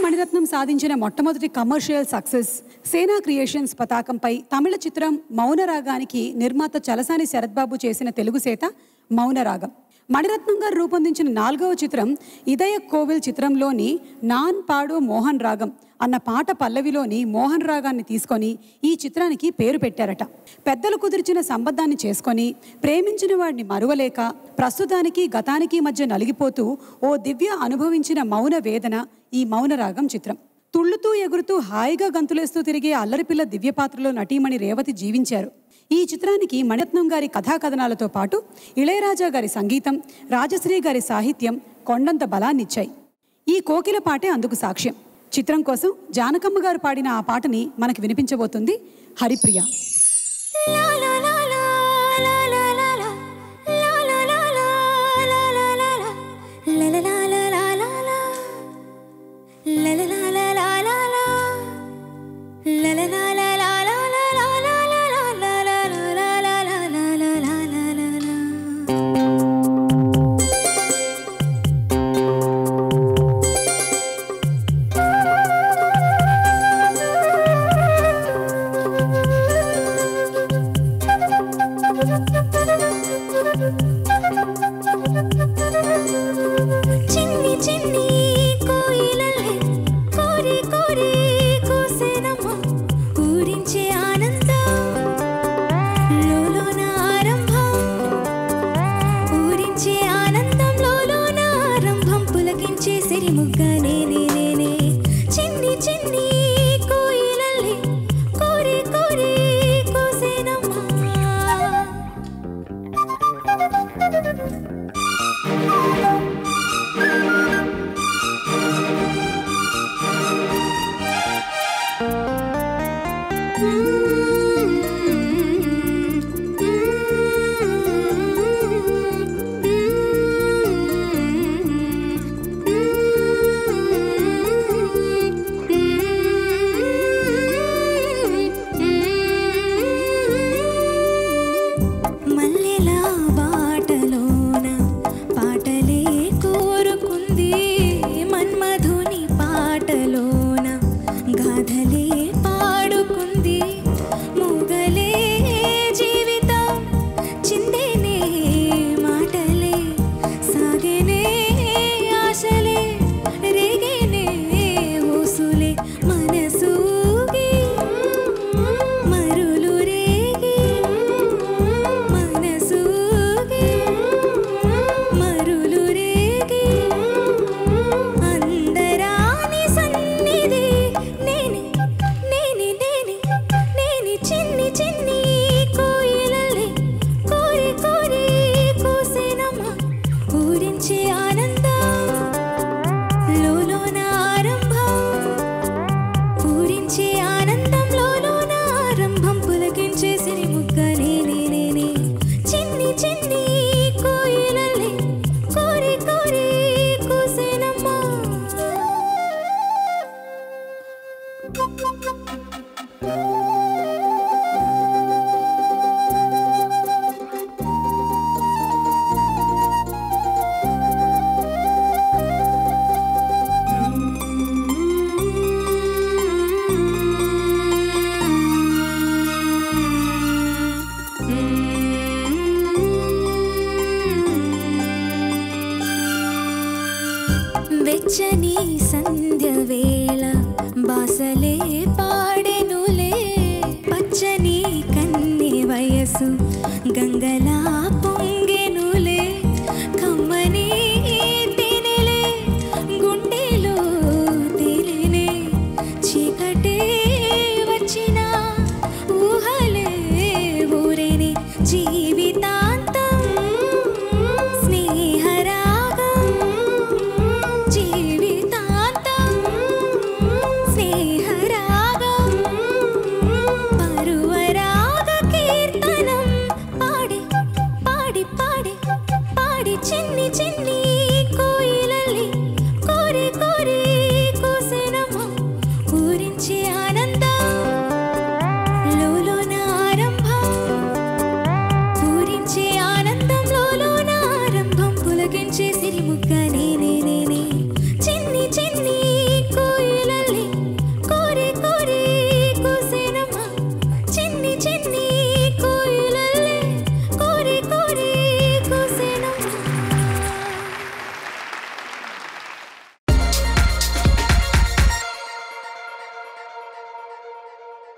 మణిరత్నం సాధించిన మొట్టమొదటి commercial success సేనా క్రియేషన్స్ పతాకంపై తమిళ చిత్రం మౌనరాగానికి నిర్మాత చలసాని శరత్బాబు చేసిన తెలుగు సేత మౌనరాగం మణిరత్నం గారు రూపొందించిన నాలుగవ చిత్రం ఇదయ కోవిల్ చిత్రంలోని నాన్ పాడో మోహన్ రాగం అన్న పాట పల్లవిలోని మోహన్ రాగాన్ని తీసుకొని ఈ చిత్రానికి పేరు పెట్టారట పెద్దలు కుదిర్చిన సంబంధాన్ని చేసుకొని ప్రేమించిన వాడిని మరువలేక ప్రస్తుతానికి గతానికి మధ్య నలిగిపోతూ ఓ దివ్య అనుభవించిన మౌన వేదన ఈ మౌన రాగం చిత్రం తుళ్ళుతూ ఎగురుతూ హాయిగా గంతులేస్తూ తిరిగే అల్లరిపిల్ల దివ్య పాత్రలో నటీమణి రేవతి జీవించారు ఈ చిత్రానికి మణిరత్నం గారి కథాకథనాలతో పాటు ఇళయరాజా గారి సంగీతం రాజశ్రీ గారి సాహిత్యం కొండంత బలాన్నిచ్చాయి ఈ కోకిల పాటే అందుకు సాక్ష్యం చిత్రం కోసం జానకమ్మ గారు పాడిన ఆ పాటని మనకి వినిపించబోతుంది హరిప్రియ చిన్ని చిన్ని కోయిలల్లే కోరి కోరి కూసేనమ్మ ఊరించే ఆనందం లోలోన ఆరంభం ఊరించే ఆనందం లోలోన ఆరంభం పులకించే సిరిముగ్గ నేనే నేనే చిన్ని చిన్ని కోయిలల్లే కోరి కోరి కూసేనమ్మ మల్లెల బాటలోన పాటలే కోరుకుంది మన్మధుని పాటలోన గాథలే పాడుకుంది మూగలే జీవితం చిందేనే మాటలే సాగేనే ఆశలే రేగేనే ఊసులే మనసూగి మరులు రేగి మనసూగి మరులు రేగి అందరాని సన్నిధి నేనే నేనే నేనే నేనే చిన్ని చిన్ని కోయిలల్లే కోరి కోరి కూసేనమ్మ ఊరించే ఆనందం లోలోన ఆరంభం పూరించే ఆనందంలోన ఆరంభం పులకించే సిరిముగ్గ నేనే నేనే చిన్ని చిన్ని కోయిలల్లే కోరి కోరి కూసేనమ్మా వెచ్చని సంధ్య వేళ బాసలే పాడెనులే పచ్చని కన్నె వయసు గంగలా పొంగెనులే కమ్మని తినలే గుండెలో తేలినే చీకటే వచ్చిన ఊహలే ఊరేనే జీవితాంతం స్నేహరాగం జీవితాంతం స్నేహరాగం పరువరాగ కీర్తనం పాడి పాడి పాడి పాడి చిన్ని చిన్ని కోయిలల్లి కోరి కోరి కూసెనమ్మ ఊరించి ఆ